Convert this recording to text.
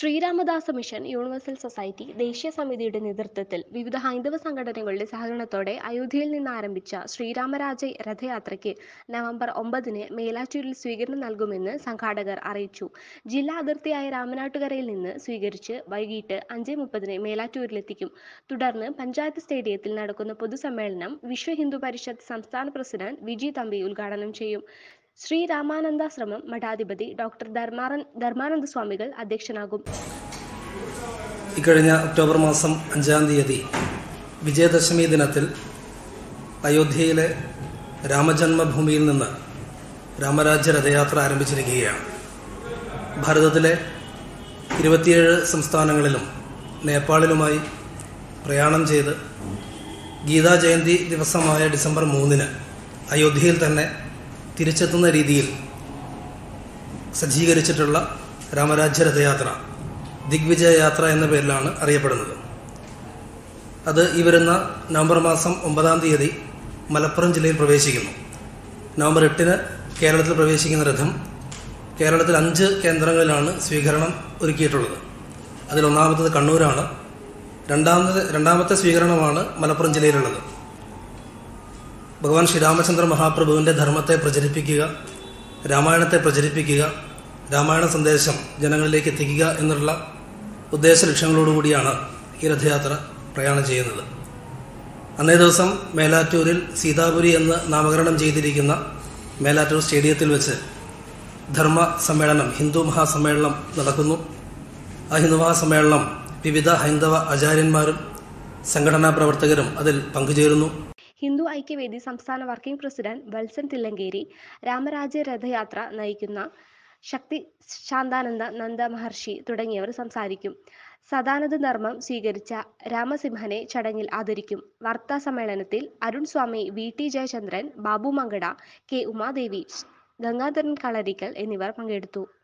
Sree Ramadasa mission universal society ദേശീയ സമിതിയുടെ നേതൃത്വത്തിൽ വിവിധ ഹൈന്ദവ സംഘടനകളുടെ സഹകരണത്തോടെ അയോധ്യയിൽ നിന്ന് ആരംഭിച്ച ശ്രീരാമരാജ രഥയാത്രയ്ക്ക് നവംബർ ഒമ്പതിന് മേലാറ്റൂരിൽ സ്വീകരണം നൽകുമെന്ന് സംഘാടകർ അറിയിച്ചു ജില്ലാ അതിർത്തിയായ രാമനാട്ടുകരയിൽ നിന്ന് സ്വീകരിച്ച് വൈകിട്ട് അഞ്ച് മുപ്പതിന് മേലാറ്റൂരിലെത്തിക്കും തുടർന്ന് പഞ്ചായത്ത് സ്റ്റേഡിയത്തിൽ നടക്കുന്ന പൊതുസമ്മേളനം വിശ്വ ഹിന്ദു പരിഷത്ത് സംസ്ഥാന പ്രസിഡന്റ് വിജി തമ്പി ഉദ്ഘാടനം ചെയ്യും ശ്രീ രാമാനന്ദാശ്രമം മഠാധിപതി ഡോക്ടർ ധർമാനന്ദ ധർമാനന്ദ സ്വാമികൾ അധ്യക്ഷനാകും ഇക്കഴിഞ്ഞ ഒക്ടോബർ മാസം അഞ്ചാം തീയതി വിജയദശമി ദിനത്തിൽ അയോധ്യയിലെ രാമജന്മഭൂമിയിൽ നിന്ന് രാമരാജ്യ രഥയാത്ര ആരംഭിച്ചിരിക്കുകയാണ് ഭാരതത്തിലെ ഇരുപത്തിയേഴ് സംസ്ഥാനങ്ങളിലും നേപ്പാളിലുമായി പ്രയാണം ചെയ്ത് ഗീതാ ജയന്തി ദിവസമായ ഡിസംബർ മൂന്നിന് അയോധ്യയിൽ തന്നെ തിരിച്ചെത്തുന്ന രീതിയിൽ സജ്ജീകരിച്ചിട്ടുള്ള രാമരാജ്യ രഥയാത്ര ദിഗ്വിജയ യാത്ര എന്ന പേരിലാണ് അറിയപ്പെടുന്നത് അത് ഈ വരുന്ന നവംബർ മാസം ഒമ്പതാം തീയതി മലപ്പുറം ജില്ലയിൽ പ്രവേശിക്കുന്നു നവംബർ എട്ടിന് കേരളത്തിൽ പ്രവേശിക്കുന്ന രഥം കേരളത്തിൽ അഞ്ച് കേന്ദ്രങ്ങളിലാണ് സ്വീകരണം ഒരുക്കിയിട്ടുള്ളത് അതിലൊന്നാമത്തത് കണ്ണൂരാണ് രണ്ടാമത് രണ്ടാമത്തെ സ്വീകരണമാണ് മലപ്പുറം ജില്ലയിലുള്ളത് ഭഗവാൻ ശ്രീരാമചന്ദ്ര മഹാപ്രഭുവിന്റെ ധർമ്മത്തെ പ്രചരിപ്പിക്കുക രാമായണത്തെ പ്രചരിപ്പിക്കുക രാമായണ സന്ദേശം ജനങ്ങളിലേക്ക് എത്തിക്കുക എന്നുള്ള ഉദ്ദേശ ലക്ഷ്യങ്ങളോടുകൂടിയാണ് ഈ രഥയാത്ര പ്രയാണം ചെയ്യുന്നത് അന്നേ ദിവസം മേലാറ്റൂരിൽ സീതാപുരി എന്ന് നാമകരണം ചെയ്തിരിക്കുന്ന മേലാറ്റൂർ സ്റ്റേഡിയത്തിൽ വെച്ച് ധർമ്മ സമ്മേളനം ഹിന്ദു മഹാസമ്മേളനം നടക്കുന്നു ആ ഹിന്ദു മഹാസമ്മേളനം വിവിധ ഹൈന്ദവ ആചാര്യന്മാരും സംഘടനാ പ്രവർത്തകരും അതിൽ പങ്കുചേരുന്നു ഹിന്ദു ഐക്യവേദി സംസ്ഥാന വർക്കിംഗ് പ്രസിഡന്റ് വത്സൻ തില്ലങ്കേരി രാമരാജ്യ രഥയാത്ര നയിക്കുന്ന ശക്തി ശാന്താനന്ദ നന്ദ മഹർഷി തുടങ്ങിയവർ സംസാരിക്കും സദാനന്ദ ധർമ്മം സ്വീകരിച്ച രാമസിംഹനെ ചടങ്ങിൽ ആദരിക്കും വാർത്താ സമ്മേളനത്തിൽ Arun Swami V T Jayachandran Babu Mankada K Umadevi Gangadharan Kalarikkal എന്നിവർ പങ്കെടുത്തു